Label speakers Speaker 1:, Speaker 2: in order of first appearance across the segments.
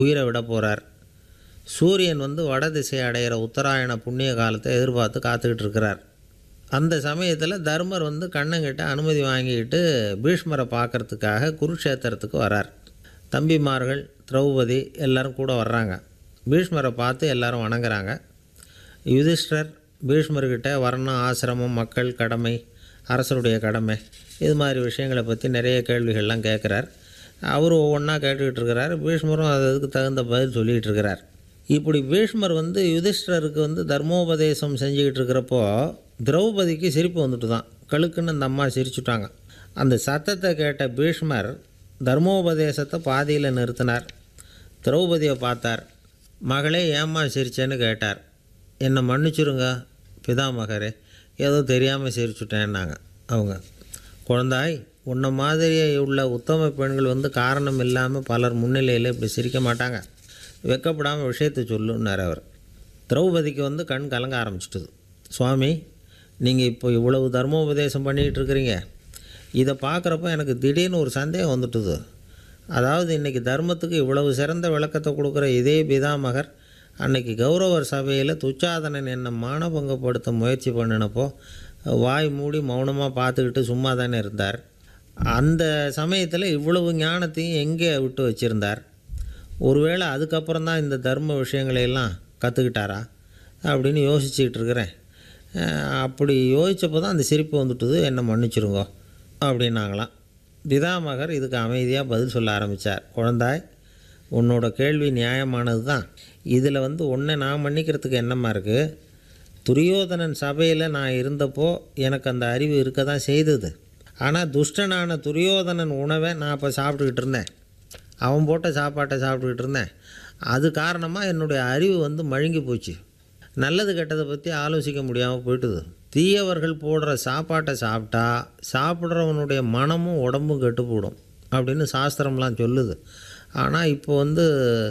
Speaker 1: உயிரை விட போகிறார் சூரியன் வந்து வட திசை அடையிற உத்தராயண புண்ணிய காலத்தை எதிர்பார்த்து காத்துக்கிட்டு இருக்கிறார் அந்த சமயத்தில் தர்மர் வந்து கண்ணங்கிட்ட அனுமதி வாங்கிக்கிட்டு பீஷ்மரை பார்க்கறதுக்காக குருக்ஷேத்திரத்துக்கு வரார் தம்பிமார்கள் திரௌபதி எல்லாரும் கூட வர்றாங்க பீஷ்மரை பார்த்து எல்லாரும் வணங்குறாங்க யுதிஷ்டர் பீஷ்மர்கிட்ட வர்ணம் ஆசிரமம் மக்கள் கடமை அரசருடைய கடமை இது மாதிரி விஷயங்களை பற்றி நிறைய கேள்விகள்லாம் கேட்குறார் அவரும் ஒவ்வொன்றா கேட்டுக்கிட்டு இருக்கிறார் பீஷ்மரும் அது அதுக்கு தகுந்த பதில் சொல்லிகிட்டு இருக்கிறார் இப்படி பீஷ்மர் வந்து யுதிஷ்டருக்கு வந்து தர்மோபதேசம் செஞ்சுக்கிட்டு இருக்கிறப்போ திரௌபதிக்கு சிரிப்பு வந்துட்டு தான் கழுக்குன்னு அந்த அம்மா சிரிச்சுட்டாங்க அந்த சத்தத்தை கேட்ட பீஷ்மர் தர்மோபதேசத்தை பாதியில் நிறுத்தினார் திரௌபதியை பார்த்தார் மகளே ஏம்மா சிரிச்சேன்னு கேட்டார் என்னை மன்னிச்சிருங்க பிதாமகரே ஏதோ தெரியாமல் சிரிச்சுட்டேன்னாங்க அவங்க குழந்தாய் உன்னை மாதிரியே உள்ள உத்தம பெண்கள் வந்து காரணம் இல்லாமல் பலர் முன்னிலையில் இப்படி சிரிக்க மாட்டாங்க வெக்கப்படாமல் விஷயத்தை சொல்லுன்னார் அவர் திரௌபதிக்கு வந்து கண் கலங்க ஆரம்பிச்சிட்டுது சுவாமி நீங்கள் இப்போ இவ்வளவு தர்மோபதேசம் பண்ணிக்கிட்டு இருக்கிறீங்க இதை பார்க்குறப்ப எனக்கு திடீர்னு ஒரு சந்தேகம் வந்துட்டுது அதாவது இன்றைக்கி தர்மத்துக்கு இவ்வளவு சிறந்த விளக்கத்தை கொடுக்குற இதே பிதாமகர் அன்னைக்கு கௌரவர் சபையில் துச்சாதனன் என்னை மானபங்கப்படுத்த முயற்சி பண்ணினப்போ வாய் மூடி மௌனமாக பார்த்துக்கிட்டு சும்மா தானே இருந்தார் அந்த சமயத்தில் இவ்வளவு ஞானத்தையும் எங்கே விட்டு வச்சுருந்தார் ஒருவேளை அதுக்கப்புறம் தான் இந்த தர்ம விஷயங்களை எல்லாம் கற்றுக்கிட்டாரா அப்படின்னு யோசிச்சுக்கிட்டு இருக்கிறேன் அஹ் அப்படி யோசித்தப்போ தான் அந்த சிரிப்பு வந்துட்டுது என்னை மன்னிச்சிருங்கோ அப்படின்னாங்களாம் பிதாமகர் இதுக்கு அமைதியாக பதில் சொல்ல ஆரம்பித்தார் குழந்தாய் உன்னோட கேள்வி நியாயமானது தான் இதில் வந்து ஒன்றை நான் மன்னிக்கிறதுக்கு என்னம்மா இருக்குது துரியோதனன் சபையில் நான் இருந்தப்போ எனக்கு அந்த அறிவு இருக்க தான் செய்தது ஆனால் துஷ்டனான துரியோதனன் உணவை நான் அப்போ சாப்பிட்டுக்கிட்டு இருந்தேன் அவன் போட்ட சாப்பாட்டை சாப்பிட்டுக்கிட்டு இருந்தேன் அது காரணமாக என்னுடைய அறிவு வந்து மழுங்கி போச்சு நல்லது கெட்டதை பற்றி ஆலோசிக்க முடியாமல் போயிட்டுது தீயவர்கள் போடுற சாப்பாட்டை சாப்பிட்டா சாப்பிட்றவனுடைய மனமும் உடம்பும் கெட்டு போடும் அப்படின்னு சாஸ்திரம்லாம் சொல்லுது ஆனால் இப்போ வந்து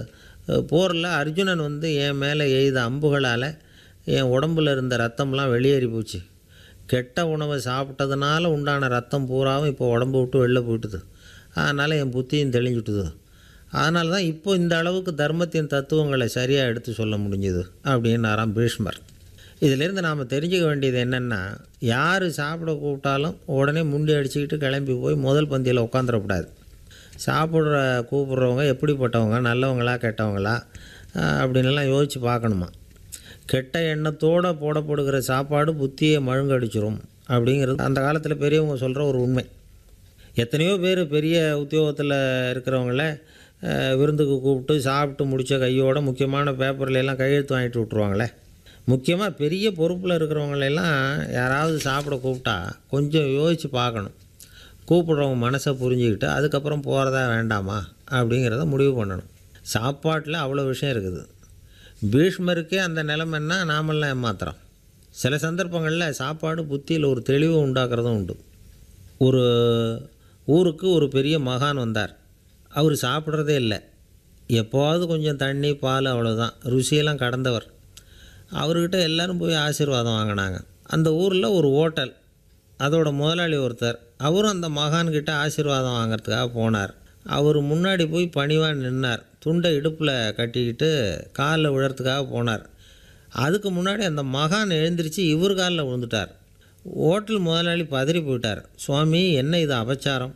Speaker 1: போரில் அர்ஜுனன் வந்து என் மேலே எய்த அம்புகளால் என் உடம்புல இருந்த ரத்தம்லாம் வெளியேறி போச்சு கெட்ட உணவை சாப்பிட்டதுனால உண்டான ரத்தம் பூராவும் இப்போ உடம்பு விட்டு வெளில போயிட்டுது அதனால் என் புத்தியும் தெளிஞ்சுட்டுது அதனால தான் இப்போ இந்த அளவுக்கு தர்மத்தின் தத்துவங்களை சரியாக எடுத்து சொல்ல முடிஞ்சுது அப்படின்னாராம் பீஷ்மர் இதிலேருந்து நாம் தெரிஞ்சுக்க வேண்டியது என்னென்னா யார் சாப்பிட கூப்பிட்டாலும் உடனே முண்டி அடிச்சுக்கிட்டு கிளம்பி போய் முதல் பந்தியில் உட்காந்துடக்கூடாது சாப்பிட்ற கூப்பிட்றவங்க எப்படிப்பட்டவங்க நல்லவங்களா கெட்டவங்களா அஹ் அப்படின்னுலாம் யோசித்து பார்க்கணுமா கெட்ட எண்ணத்தோடு போடப்படுகிற சாப்பாடு புத்தியை மழுங்கடிச்சிரும் அப்படிங்கிறது அந்த காலத்தில் பெரியவங்க சொல்கிற ஒரு உண்மை எத்தனையோ பேர் பெரிய உத்தியோகத்தில் இருக்கிறவங்கள அஹ், விருந்துக்கு கூப்பிட்டு சாப்பிட்டு முடித்த கையோட முக்கியமான பேப்பர்ல எல்லாம் கையெழுத்து வாங்கிட்டு விட்ருவாங்களே முக்கியமாக பெரிய பொறுப்பில் இருக்கிறவங்களெல்லாம் யாராவது சாப்பிட கூப்பிட்டா கொஞ்சம் யோசித்து பார்க்கணும் கூப்பிடுறவங்க மனசை புரிஞ்சுக்கிட்டு அதுக்கப்புறம் போகிறதா வேண்டாமா அப்படிங்கிறத முடிவு பண்ணணும் சாப்பாட்டில் அவ்வளோ விஷயம் இருக்குது பீஷ்மருக்கே அந்த நிலைமைன்னா நாமெல்லாம் ஏமாத்துறோம் சில சந்தர்ப்பங்களில் சாப்பாடு புத்தியில் ஒரு தெளிவு உண்டாக்குறதும் உண்டு ஒரு ஊருக்கு ஒரு பெரிய மகான் வந்தார் அவர் சாப்பிட்றதே இல்லை எப்போவாவது கொஞ்சம் தண்ணி பால் அவ்வளோதான் ருசியெல்லாம் கடந்தவர் அவர்கிட்ட எல்லாரும் போய் ஆசீர்வாதம் வாங்கினாங்க அந்த ஊரில் ஒரு ஹோட்டல் அதோட முதலாளி ஒருத்தர் அவரும் அந்த மகான்கிட்ட ஆசீர்வாதம் வாங்குறதுக்காக போனார் அவர் முன்னாடி போய் பணிவாக நின்னார் துண்டை இடுப்பில் கட்டிக்கிட்டு காலில் விழறதுக்காக போனார் அதுக்கு முன்னாடி அந்த மகான் எழுந்திரிச்சு இவர் காலில் விழுந்துட்டார் ஹோட்டல் முதலாளி பதறி போயிட்டார் சுவாமி என்ன இது அபச்சாரம்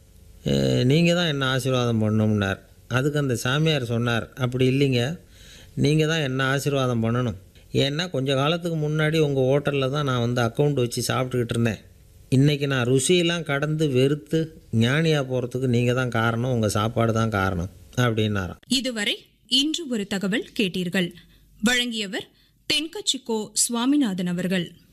Speaker 1: நீங்கள் தான் என்ன ஆசீர்வாதம் பண்ணணும்னார் அதுக்கு அந்த சாமியார் சொன்னார் அப்படி இல்லைங்க நீங்கள் தான் என்ன ஆசீர்வாதம் பண்ணணும் ஏன்னா கொஞ்ச காலத்துக்கு முன்னாடி உங்கள் ஹோட்டலில் தான் நான் வந்து அக்கௌண்ட் வச்சு சாப்பிட்டுக்கிட்டு இருந்தேன் இன்றைக்கி நான் ருசியெல்லாம் கடந்து வெறுத்து ஞானியாக போகிறதுக்கு நீங்கள் தான் காரணம் உங்கள் சாப்பாடு தான் காரணம் அப்படின்னாராம்
Speaker 2: இதுவரை இன்று ஒரு தகவல் கேட்டீர்கள் வழங்கியவர் தென்கச்சிக்கோ சுவாமிநாதன் அவர்கள்